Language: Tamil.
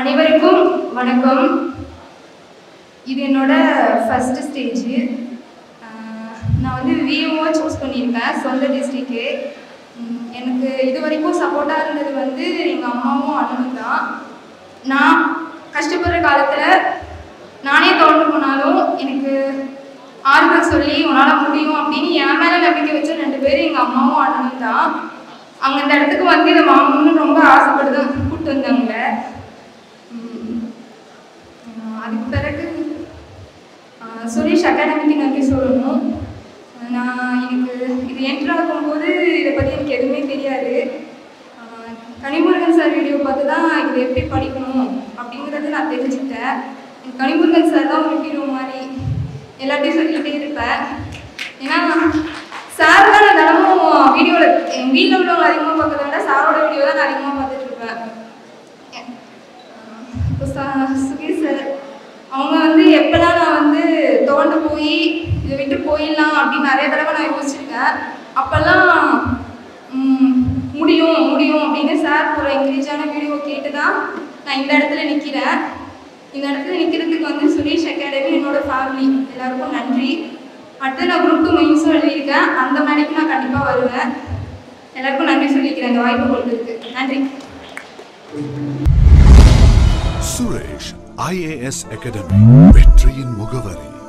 அனைவருக்கும் வணக்கம் இது என்னோட ஃபஸ்ட் ஸ்டேஜ் நான் வந்து விஓ சூஸ் பண்ணியிருக்கேன் சொந்த டிஸ்ட்ரிக்கு எனக்கு இது வரைக்கும் சப்போர்ட்டாக இருந்தது வந்து எங்கள் அம்மாவும் அண்ணனும் தான் நான் கஷ்டப்படுற காலத்தில் நானே கவுண்ட் போனாலும் எனக்கு ஆறுதல் சொல்லி உன்னால் முடியும் அப்படின்னு என் மேலே நம்பிக்கை வச்ச ரெண்டு பேரும் எங்கள் அம்மாவும் அண்ணனும் தான் அவங்க இந்த இடத்துக்கு வந்து இதை வாங்கணும்னு ரொம்ப ஆசைப்பட்டு தான் கூப்பிட்டு வந்தாங்க உம், ஆஹ் அதுக்கு பிறகு ஆஹ் சுரேஷ் அகாடமிக்கு நன்றி சொல்லணும் நான் எனக்கு இது என்ட்ரு ஆகும்போது இதை பற்றி எனக்கு எதுவுமே தெரியாது ஆஹ் கனிமுருகன் சார் வீடியோ பார்த்து தான் இது எப்படி படிக்கணும் அப்படிங்கிறது நான் தெரிஞ்சுக்கிட்டேன் எனக்கு கனிமுருகன் சார் தான் ஒரு ஹீரோ மாதிரி எல்லாத்தையும் சொல்லிக்கிட்டே இருப்பேன் ஏன்னா சார் தான் நான் தினமும் வீடியோவில் எங்கள் வீட்டில் உள்ளவங்க அதிகமாக பார்க்கறத விட சாரோட வீடியோ தான் நான் அதிகமாக பார்த்துட்டு இருப்பேன் இப்போ ச- சுகீர் சார் அவங்க வந்து எப்போல்லாம் நான் வந்து தோண்டு போய் இதை விட்டு போயிடலாம் அப்படின்னு நிறைய தடவை நான் யோசிச்சிருக்கேன் அப்போல்லாம் ம், முடியும் முடியும் அப்படின்னு சார் ஒரு என்கரேஜான வீடியோ கேட்டு தான் நான் இந்த இடத்துல நிற்கிறேன் இந்த இடத்துல நிற்கிறதுக்கு வந்து சுரேஷ் அகாடமி என்னோட ஃபேமிலி எல்லாருக்கும் நன்றி அடுத்து நான் குரூப் டூ மெயின்ஸும் எழுதியிருக்கேன் அந்த மேடைக்கு நான் கண்டிப்பாக வருவேன் எல்லாருக்கும் நன்றி சொல்லிக்கிறேன் இந்த வாய்ப்பு கொடுத்ததுக்கு நன்றி சுரேஷ் ஐஏஎஸ் அகாடமி வெற்றியின் முகவரி